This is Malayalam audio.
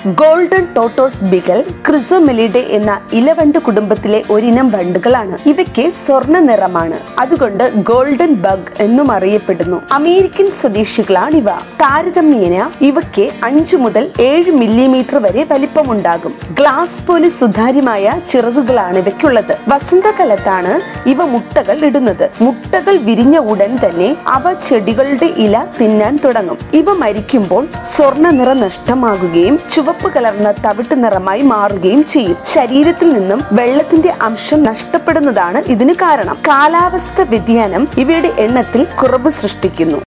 ഗോൾഡൻ ടോട്ടോസ് ബിഗൽ ക്രിസോമെലിഡെ എന്ന ഇലവണ്ട് കുടുംബത്തിലെ ഒരിനം വണ്ടുകളാണ് ഇവയ്ക്ക് സ്വർണ്ണ നിറമാണ് അതുകൊണ്ട് ഗോൾഡൻ ബഗ് എന്നും അറിയപ്പെടുന്നു അമേരിക്കൻ സ്വദേശികളാണിവ താരതമ്യേന ഇവയ്ക്ക് അഞ്ചു മുതൽ ഏഴ് മില്ലിമീറ്റർ വരെ വലിപ്പമുണ്ടാകും ഗ്ലാസ് പോലെ സുതാര്യമായ ചിറകുകളാണ് ഇവയ്ക്കുള്ളത് വസന്തകാലത്താണ് ഇവ മുട്ടകൾ ഇടുന്നത് മുട്ടകൾ വിരിഞ്ഞ ഉടൻ തന്നെ അവ ചെടികളുടെ ഇല തിന്നാൻ തുടങ്ങും ഇവ മരിക്കുമ്പോൾ സ്വർണ്ണ നിറം നഷ്ടമാകുകയും ചുവപ്പ് കലർന്ന തവിട്ട് നിറമായി മാറുകയും ചെയ്യും ശരീരത്തിൽ നിന്നും വെള്ളത്തിന്റെ അംശം നഷ്ടപ്പെടുന്നതാണ് ഇതിന് കാരണം കാലാവസ്ഥ വ്യതിയാനം ഇവയുടെ എണ്ണത്തിൽ കുറവ് സൃഷ്ടിക്കുന്നു